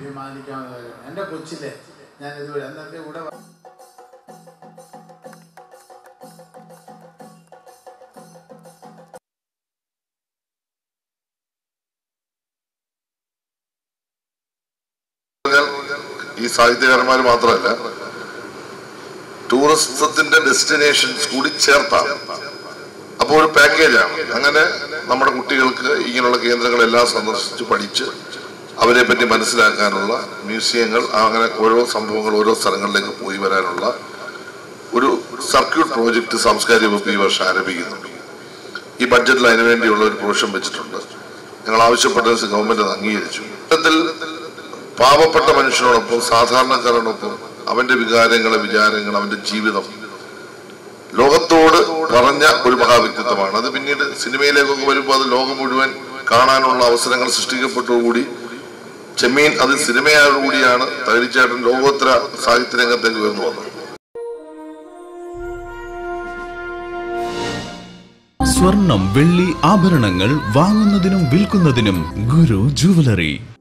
അഭിമാനിക്കാവുന്ന കാര്യമാണ് എൻ്റെ കൊച്ചിലെ ഞാൻ ഇതുവരെ എന്നൊക്കെ ഇവിടെ വ- ഈ സാഹിത്യകാരന്മാർ മാത്രമല്ല ടൂറിസത്തിന്റെ ഡെസ്റ്റിനേഷൻസ് കൂടി ചേർത്താണ് അപ്പോൾ ഒരു പാക്കേജാണ് അങ്ങനെ നമ്മുടെ കുട്ടികൾക്ക് ഇങ്ങനെയുള്ള കേന്ദ്രങ്ങളെല്ലാം സന്ദർശിച്ച് പഠിച്ച് അവരെ പറ്റി മനസ്സിലാക്കാനുള്ള മ്യൂസിയങ്ങൾ അങ്ങനെ ഓരോ സംഭവങ്ങൾ ഓരോ സ്ഥലങ്ങളിലേക്ക് പോയി വരാനുള്ള ഒരു സർക്യൂട്ട് പ്രോജക്റ്റ് സാംസ്കാരിക വകുപ്പ് ഈ വർഷം ആരംഭിക്കുന്നുണ്ട് ഈ ബഡ്ജറ്റിൽ അതിനുവേണ്ടിയുള്ള ഒരു പ്രൊവിഷൻ വെച്ചിട്ടുണ്ട് ഞങ്ങൾ ആവശ്യപ്പെട്ടത് ഗവൺമെന്റ് അത് അംഗീകരിച്ചു ഇത്തരത്തിൽ പാവപ്പെട്ട മനുഷ്യനോടൊപ്പം സാധാരണക്കാരനോടൊപ്പം അവന്റെ വികാരങ്ങൾ വിചാരങ്ങൾ അവന്റെ ജീവിതം ലോകത്തോട് പറഞ്ഞ ഒരു മഹാവ്യക്തിത്വമാണ് അത് പിന്നീട് സിനിമയിലേക്കൊക്കെ വരുമ്പോൾ അത് ലോകം മുഴുവൻ കാണാനുള്ള അവസരങ്ങൾ സൃഷ്ടിക്കപ്പെട്ടതോടുകൂടി ചെമ്മീൻ അത് സിനിമയോടുകൂടിയാണ് തകഴിച്ചേട്ടൻ ലോകോത്തര സാഹിത്യ രംഗത്തേക്ക് ഉയർന്നു വന്നത് സ്വർണം വെള്ളി ആഭരണങ്ങൾ വാങ്ങുന്നതിനും വിൽക്കുന്നതിനും ഗുരു ജുവലറി